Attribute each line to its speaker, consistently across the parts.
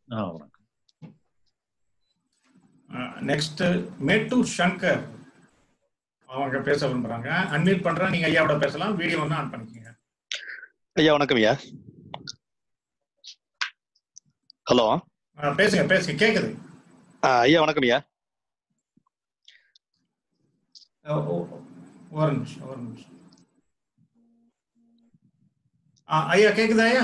Speaker 1: ஆ வணக்கம்
Speaker 2: நெக்ஸ்ட் மேட்டூர் சங்கர் அவங்க பேச விரும்புறாங்க அன்மியூட் பண்றேன் நீங்க ஐயாவோட பேசலாம் வீடியோ ஒன்று ஆன் பண்ணிக்கோங்க
Speaker 3: ஐயா வணக்கம் ஐயா ஹலோ
Speaker 2: ஆ, பேசுங்க பேசுங்க கேக்குது
Speaker 3: ஐயா வணக்கம் ஐயா
Speaker 2: ஓ, ஓ, ஒரு நிமிஷம் ஒரு நிமிஷம் ஆ, ஐயா கேக்குதா ஐயா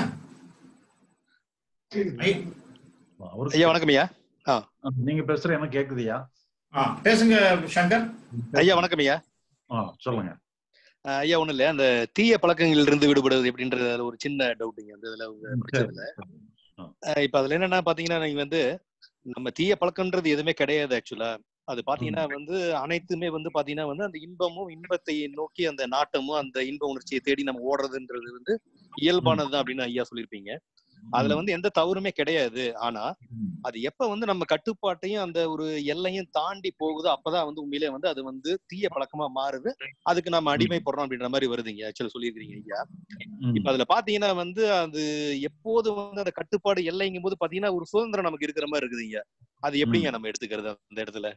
Speaker 2: ஐயா,
Speaker 1: அவருக்கு
Speaker 3: ஐயா வணக்கம் ஐயா
Speaker 1: நீங்க பேசுற எனக்கு கேக்குதுயா
Speaker 2: ஆ, பேசுங்க சங்கர்
Speaker 3: ஐயா வணக்கம் ஐயா
Speaker 1: ஆ சொல்லுங்க
Speaker 3: ஆஹ் ஐயா ஒண்ணும் இல்ல அந்த தீய பழக்கங்களில் இருந்து விடுபடுவது எப்படின்றது அதுல ஒரு சின்ன டவுட்டுங்க அந்த இதுல உங்க
Speaker 1: ம்,
Speaker 3: படிச்சதுல
Speaker 1: ஆ.
Speaker 3: ஆஹ் இப்ப அதுல என்னன்னா பாத்தீங்கன்னா நீங்க வந்து நம்ம தீய பழக்கம்ன்றது எதுவுமே கிடையாது ஆக்சுவலா அது பாத்தீங்கன்னா வந்து அனைத்துமே வந்து பாத்தீங்கன்னா வந்து அந்த இன்பமும் இன்பத்தை நோக்கி அந்த நாட்டமும் அந்த இன்ப உணர்ச்சியை தேடி நம்ம ஓடுறதுன்றது வந்து இயல்பானதுதான் அப்படின்னு ஐயா சொல்லியிருப்பீங்க அதுல வந்து எந்த தவறுமே கிடையாது ஆனா
Speaker 1: ம்,
Speaker 3: அது எப்ப வந்து நம்ம கட்டுப்பாட்டையும் அந்த ஒரு எல்லையும் தாண்டி போகுதோ அப்பதான் வந்து உண்மையிலே வந்து அது வந்து தீய பழக்கமா மாறுது அதுக்கு நம்ம அடிமைப்படுறோம் அப்படின்ற மாதிரி வருதுங்க ஆக்சுவலா சொல்லியிருக்கீங்க ஐயா
Speaker 1: ம்,
Speaker 3: இப்ப அதுல பாத்தீங்கன்னா வந்து அது எப்போது வந்து அந்த கட்டுப்பாடு எல்லைங்கும் போது பாத்தீங்கன்னா ஒரு சுதந்திரம் நமக்கு இருக்கிற மாதிரி இருக்குதுங்க அது எப்படிங்க நம்ம எடுத்துக்கிறது அந்த இடத்துல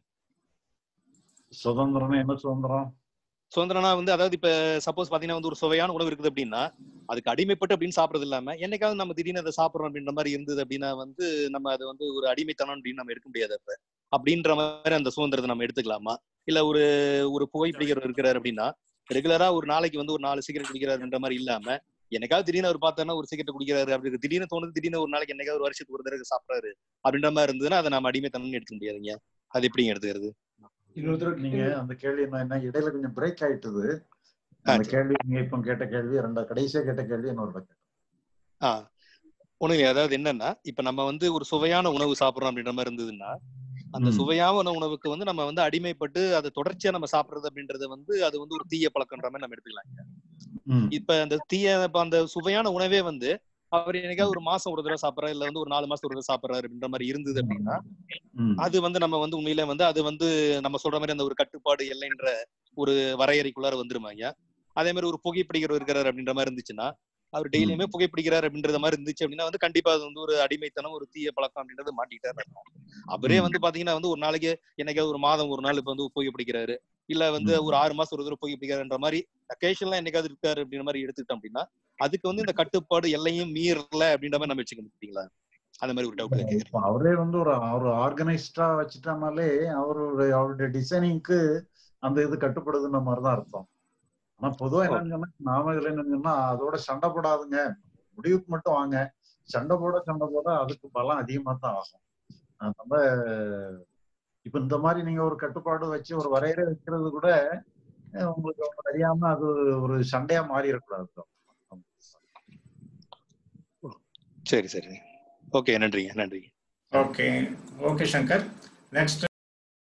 Speaker 1: சுதந்திரம்னா என்ன சுதந்திரம்
Speaker 3: சுதந்திரம்னா வந்து அதாவது இப்ப சப்போஸ் பாத்தீங்கன்னா வந்து ஒரு சுவையான உணவு இருக்குது அப்படின்னா அதுக்கு அடிமைப்பட்டு அப்படின்னு சாப்பிடுறது இல்லாம என்னைக்காவது நம்ம திடீர்னு அதை சாப்பிடுறோம் அப்படின்ற மாதிரி இருந்தது அப்படின்னா வந்து நம்ம அது வந்து ஒரு அடிமைத்தனம் அப்படின்னு நம்ம எடுக்க முடியாது அப்ப அப்படின்ற மாதிரி அந்த சுதந்திரத்தை நம்ம எடுத்துக்கலாமா இல்ல ஒரு ஒரு புகைப்பிடிக்கிறவர் இருக்கிறாரு அப்படின்னா ரெகுலரா ஒரு நாளைக்கு வந்து ஒரு நாலு சிகரெட் குடிக்கிறாருன்ற மாதிரி இல்லாம என்னைக்காவது திடீர்னு அவர் பார்த்தோன்னா ஒரு சிகரெட் குடிக்கிறாரு அப்படி இருக்கு. திடீர்னு தோணுது திடீர்னு ஒரு நாளைக்கு என்னைக்காவது ஒரு வருஷத்துக்கு ஒரு தடவை சாப்பிடுறாரு அப்படின்ற மாதிரி இருந்ததுன்னா அதை நம்ம அடிமைத்தனம்னு எடுக்க முடியாதுங்க அது எப்படிங்க எடுத்துக்கிறது
Speaker 4: இன்னொருத்தர்
Speaker 1: நீங்க அந்த கேள்வி என்ன என்ன இடையில கொஞ்சம் பிரேக் ஆயிட்டுது
Speaker 3: ஆ,
Speaker 1: அந்த
Speaker 3: சரி.
Speaker 1: கேள்வி நீங்க இப்ப கேட்ட கேள்வி ரெண்டா கடைசியா கேட்ட கேள்வி இன்னொரு கேட்டேன்
Speaker 3: ஆஹ் ஒண்ணும் இல்லையா அதாவது என்னன்னா இப்ப நம்ம வந்து ஒரு சுவையான உணவு சாப்பிடுறோம் அப்படின்ற மாதிரி இருந்ததுன்னா அந்த
Speaker 1: ம்.
Speaker 3: சுவையான உணவுக்கு வந்து நம்ம வந்து அடிமைப்பட்டு அதை தொடர்ச்சியா நம்ம சாப்பிடுறது அப்படின்றது வந்து அது வந்து ஒரு தீய பழக்கம்ன்ற மாதிரி நம்ம எடுத்துக்கலாம்
Speaker 1: ம்,
Speaker 3: இப்ப அந்த தீய இப்ப அந்த சுவையான உணவே வந்து அவர் என்னைக்காவது ஒரு மாசம் ஒரு தடவை சாப்பிடறாரு இல்ல வந்து ஒரு நாலு மாசம் ஒரு தடவை சாப்பிடறாரு அப்படின்ற மாதிரி இருந்தது அப்படின்னா
Speaker 1: ம்,
Speaker 3: அது வந்து நம்ம வந்து உண்மையில வந்து அது வந்து நம்ம சொல்ற மாதிரி அந்த ஒரு கட்டுப்பாடு எல்லைன்ற ஒரு வரையறைக்குள்ளார வந்துருமாங்க அதே மாதிரி ஒரு புகைப்பிடிக்கிறவர் இருக்கிறாரு அப்படின்ற மாதிரி இருந்துச்சுன்னா அவர் டெய்லியுமே புகைப்பிடிக்கிறார் அப்படின்றத மாதிரி இருந்துச்சு அப்படின்னா வந்து கண்டிப்பா அது வந்து ஒரு அடிமைத்தனம் ஒரு தீய பழக்கம் அப்படின்றது மாட்டிக்கிட்டாரு அர்த்தம். அவரே
Speaker 1: ம்.
Speaker 3: வந்து பாத்தீங்கன்னா வந்து ஒரு நாளைக்கு என்னைக்காவது ஒரு மாதம் ஒரு நாள் இப்ப வந்து புகைப்பிடிக்கிறாரு இல்ல வந்து
Speaker 1: ம்.
Speaker 3: ஒரு ஆறு மாசம் ஒரு தடவை புகைப்பிடிக்கிறாருன்ற மாதிரி அக்கேஷன்லாம் என்னைக்காவது இருக்காரு அப்படின்ற மாதிரி எடுத்துக்கிட்டோம் அப்படின்னா அதுக்கு வந்து இந்த கட்டுப்பாடு எல்லையும் மீறல அப்படின்ற மாதிரி நம்ம வச்சுக்க முடியுங்களா அந்த மாதிரி ஒரு டவுட் கேக்குறேன்
Speaker 1: இப்ப அவரே வந்து ஒரு ஒரு ஆர்கனைஸ்டா வச்சுட்டானாலே அவருடைய அவருடைய டிசைனிங்க்கு அந்த இது கட்டுப்படுதுன்ற மாதிரிதான் அர்த்தம் ஆனா பொதுவா என்னன்னு சொன்னா நாம இதுல என்னன்னு சொன்னா அதோட சண்டை போடாதுங்க முடிவுக்கு மட்டும் வாங்க சண்டை போட சண்டை போட அதுக்கு பலம் அதிகமா தான் ஆகும் அதனால இப்ப இந்த மாதிரி நீங்க ஒரு கட்டுப்பாடு வச்சு ஒரு வரையறை வைக்கிறது கூட அஹ், உங்களுக்கு அவங்க அறியாம அது ஒரு சண்டையா மாறிடக்கூடாது
Speaker 3: சரி சரி ஓகே நன்றிங்க நன்றி
Speaker 2: ஓகே ஓகே சங்கர் நெக்ஸ்ட்